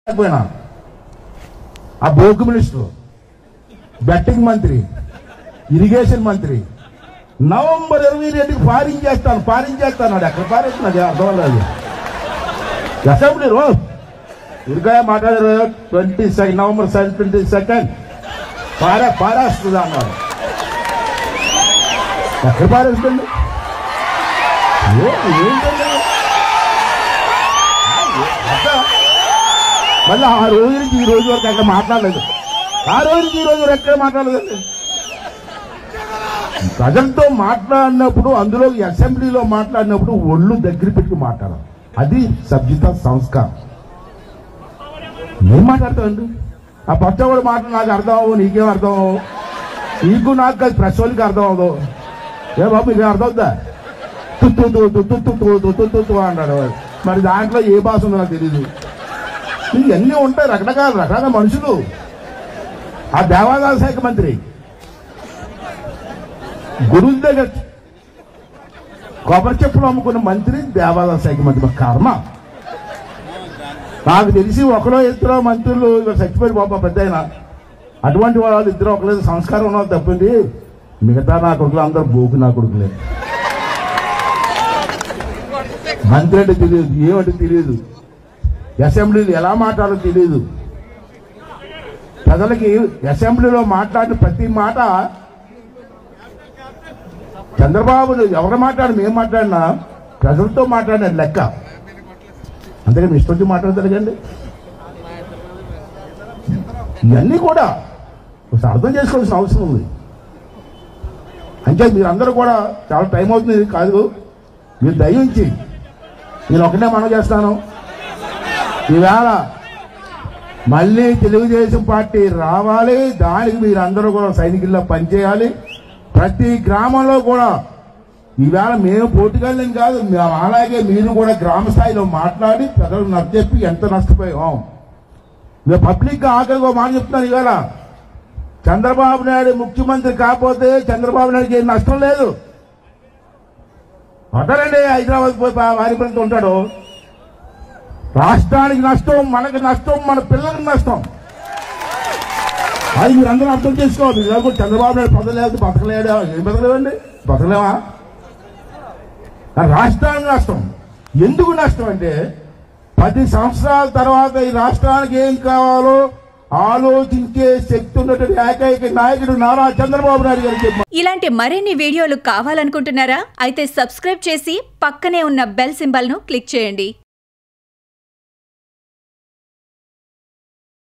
పోయినా ఆ బోకు మినిస్టర్ బెట్టింగ్ మంత్రి ఇరిగేషన్ మంత్రి నవంబర్ ఇరవై రెండుకి ఫారింగ్ చేస్తాను ఫారింగ్ చేస్తాను అది ఎక్కడ ఫారింగ్ అర్థం లేదు అసెంబ్లీ రో ఉరికాయ మాట్లాడారు twenty second November seven twenty second పారా పారేస్తుంది అన్నారు ఎక్కడ పారేస్తుంది ఏ- ఏంటండి అర్థం? మళ్ళీ ఆ రోజు నుంచి ఈ రోజు వరకు ఎక్కడ మాట్లాడలేదు ఆ రోజు నుంచి ఈ రోజు వరకు ఎక్కడ మాట్లాడలేదండి ప్రజలతో మాట్లాడినప్పుడు అందులో అసెంబ్లీలో మాట్లాడినప్పుడు ఒళ్ళు దగ్గర పెట్టి మాట్లాడాలి అది సభ్యత సంస్కారం ఏం మాట్లాడతామండి ఆ పచ్చవాడు మాట నాకు అర్థం అవ్వవు నీకేం అర్థం అవ్వవు నీకు నాకు కాదు ప్రెస్ వాళ్ళకి అర్థం అవ్వదు ఏ బాబు మీకు అర్థం అవుతుందా తుత్తు తుత్తు తుత్తు తుత్తు తుత్తు తుత్తు అన్నాడు వాడు. మరి దాంట్లో ఏ భాష ఉందో నాకు తెలియదు ఇవన్నీ ఉంటాయి రకరకాల రకరకాల మనుషులు ఆ దేవాదాయ శాఖ మంత్రి గురువు దగ్గర కొబ్బరి చెప్పులు అమ్ముకున్న మంత్రి దేవాదాయ శాఖ మంత్రి మా కర్మ నాకు తెలిసి ఒకరో ఇద్దరు మంత్రులు ఇక్కడ చచ్చిపోయి బాబా పెద్ద ఆయన అటువంటి వాళ్ళు ఇద్దరు ఒకలేదు సంస్కారం ఉన్న వాళ్ళు తప్పింది మిగతా నా కొడుకులు అందరూ బోకు నా కొడుకులే మంత్రి అంటే తెలియదు ఏమంటే తెలియదు అసెంబ్లీలో ఎలా మాట్లాడో తెలియదు ప్రజలకి అసెంబ్లీలో మాట్లాడిన ప్రతి మాట చంద్రబాబు ఎవరు మాట్లాడి మేము మాట్లాడినా ప్రజలతో మాట్లాడిన లెక్క అందుకని మీ ఇష్టం వచ్చి మాట్లాడతారు కండి ఇవన్నీ కూడా ఒకసారి అర్థం చేసుకోవాల్సిన అవసరం ఉంది అంటే మీరందరూ కూడా చాలా టైం అవుతుంది కాదు మీరు దయించి నేను ఒకటే మనం చేస్తాను ఈవేళ మళ్ళీ తెలుగుదేశం పార్టీ రావాలి దానికి మీరందరూ కూడా సైనికుల్లో పనిచేయాలి ప్రతి గ్రామంలో కూడా ఈవేళ మేము పోటీగాళ్ళని కాదు మేము అలాగే మీరు కూడా గ్రామ స్థాయిలో మాట్లాడి ప్రజలకు నచ్చజెప్పి ఎంత నష్టపోయాం మేము పబ్లిక్ గా ఆఖరికి ఒక మాట చెప్తున్నాను ఈవేళ చంద్రబాబు నాయుడు ముఖ్యమంత్రి కాకపోతే చంద్రబాబు నాయుడుకి ఏం నష్టం లేదు ఉంటారండి హైదరాబాద్ పోయి వారిపల్లితో ఉంటాడు రాష్ట్రానికి నష్టం మనకి నష్టం మన పిల్లలకి నష్టం అది మీరు అందరూ అర్థం చేసుకోవాలి మీరు ఎవరు చంద్రబాబు నాయుడు బతకలేదు బతకలేడు ఏం బతకలేవండి బతకలేవా ఆ రాష్ట్రానికి నష్టం ఎందుకు నష్టం అంటే పది సంవత్సరాల తర్వాత ఈ రాష్ట్రానికి ఏం కావాలో ఆలోచించే శక్తి ఉన్నటువంటి ఏకైక నాయకుడు నారా చంద్రబాబు నాయుడు గారు చెప్పారు ఇలాంటి మరిన్ని వీడియోలు కావాలనుకుంటున్నారా అయితే సబ్స్క్రైబ్ చేసి పక్కనే ఉన్న బెల్ సింబల్ను క్లిక్ చేయండి